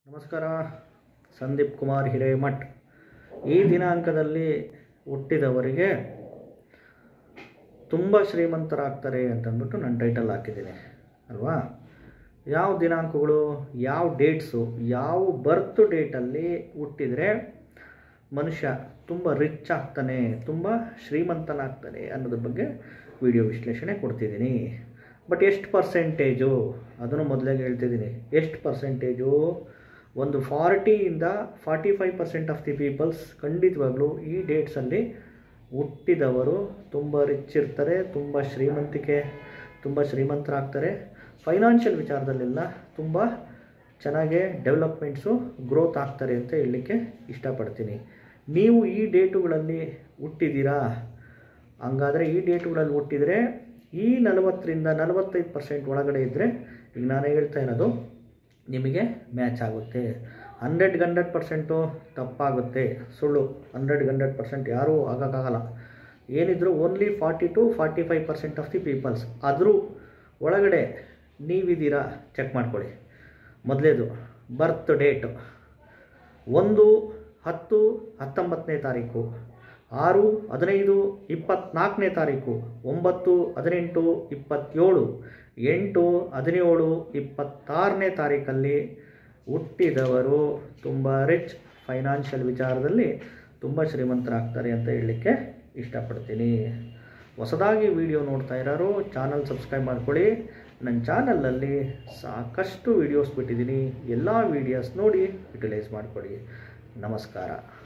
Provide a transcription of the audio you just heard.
ನಮಸ್ಕಾರ ಸಂದೀಪ್ ಕುಮಾರ್ ಹಿರೇಮಠ್ ಈ ದಿನಾಂಕದಲ್ಲಿ ಹುಟ್ಟಿದವರಿಗೆ ತುಂಬ ಶ್ರೀಮಂತರಾಗ್ತಾರೆ ಅಂತಂದ್ಬಿಟ್ಟು ನಾನು ಟೈಟಲ್ ಹಾಕಿದ್ದೀನಿ ಅಲ್ವಾ ಯಾವ ದಿನಾಂಕಗಳು ಯಾವ ಡೇಟ್ಸು ಯಾವ ಬರ್ತ್ ಡೇಟಲ್ಲಿ ಹುಟ್ಟಿದರೆ ಮನುಷ್ಯ ತುಂಬ ರಿಚ್ ಆಗ್ತಾನೆ ತುಂಬ ಶ್ರೀಮಂತನಾಗ್ತಾನೆ ಅನ್ನೋದ್ರ ಬಗ್ಗೆ ವಿಡಿಯೋ ವಿಶ್ಲೇಷಣೆ ಕೊಡ್ತಿದ್ದೀನಿ ಬಟ್ ಎಷ್ಟು ಪರ್ಸೆಂಟೇಜು ಅದನ್ನು ಮೊದಲೇ ಹೇಳ್ತಿದ್ದೀನಿ ಎಷ್ಟು ಪರ್ಸೆಂಟೇಜು ಒಂದು ಫಾರ್ಟಿಯಿಂದ forty five percent of the peoples ಖಂಡಿತವಾಗ್ಲೂ ಈ ಡೇಟ್ಸಲ್ಲಿ ಹುಟ್ಟಿದವರು ತುಂಬ ರಿಚ್ ಇರ್ತಾರೆ ತುಂಬ ಶ್ರೀಮಂತಿಕೆ ತುಂಬ ಶ್ರೀಮಂತರಾಗ್ತಾರೆ ಫೈನಾನ್ಷಿಯಲ್ ವಿಚಾರದಲ್ಲೆಲ್ಲ ತುಂಬ ಚೆನ್ನಾಗೇ ಡೆವಲಪ್ಮೆಂಟ್ಸು ಗ್ರೋತ್ ಆಗ್ತಾರೆ ಅಂತ ಹೇಳಲಿಕ್ಕೆ ಇಷ್ಟಪಡ್ತೀನಿ ನೀವು ಈ ಡೇಟುಗಳಲ್ಲಿ ಹುಟ್ಟಿದ್ದೀರಾ ಹಂಗಾದರೆ ಈ ಡೇಟುಗಳಲ್ಲಿ ಹುಟ್ಟಿದರೆ ಈ ನಲವತ್ತರಿಂದ ನಲವತ್ತೈದು ಪರ್ಸೆಂಟ್ ಒಳಗಡೆ ಇದ್ದರೆ ಈಗ ನಾನು ಹೇಳ್ತಾ ಇರೋದು ನಿಮಗೆ ಮ್ಯಾಚ್ ಆಗುತ್ತೆ ಹಂಡ್ರೆಡ್ ಹಂಡ್ರೆಡ್ ಪರ್ಸೆಂಟು ತಪ್ಪಾಗುತ್ತೆ ಸುಳ್ಳು ಹಂಡ್ರೆಡ್ ಹಂಡ್ರೆಡ್ ಪರ್ಸೆಂಟ್ ಯಾರೂ ಆಗೋಕ್ಕಾಗಲ್ಲ ಏನಿದ್ರು only forty to forty five percent of the peoples ಆದರೂ ಒಳಗಡೆ ನೀವಿದ್ದೀರಾ ಚೆಕ್ ಮಾಡ್ಕೊಳ್ಳಿ ಮೊದಲೇದು ಬರ್ತ್ ಡೇಟ್ ಒಂದು ಹತ್ತು ಹತ್ತೊಂಬತ್ತನೇ ತಾರೀಕು ಆರು ಹದಿನೈದು ಇಪ್ಪತ್ತ್ನಾಲ್ಕನೇ ತಾರೀಕು ಒಂಬತ್ತು ಹದಿನೆಂಟು ಇಪ್ಪತ್ತೇಳು ಎಂಟು ಹದಿನೇಳು ಇಪ್ಪತ್ತಾರನೇ ತಾರೀಕಲ್ಲಿ ಹುಟ್ಟಿದವರು ತುಂಬ ರಿಚ್ ಫೈನಾನ್ಷಿಯಲ್ ವಿಚಾರದಲ್ಲಿ ತುಂಬ ಶ್ರೀಮಂತರಾಗ್ತಾರೆ ಅಂತ ಹೇಳಲಿಕ್ಕೆ ಇಷ್ಟಪಡ್ತೀನಿ ಹೊಸದಾಗಿ ವಿಡಿಯೋ ನೋಡ್ತಾ ಇರೋರು ಚಾನಲ್ ಸಬ್ಸ್ಕ್ರೈಬ್ ಮಾಡ್ಕೊಳ್ಳಿ ನನ್ನ ಚಾನಲಲ್ಲಿ ಸಾಕಷ್ಟು ವೀಡಿಯೋಸ್ ಬಿಟ್ಟಿದ್ದೀನಿ ಎಲ್ಲ ವೀಡಿಯೋಸ್ ನೋಡಿ ಯುಟಿಲೈಸ್ ಮಾಡ್ಕೊಳ್ಳಿ ನಮಸ್ಕಾರ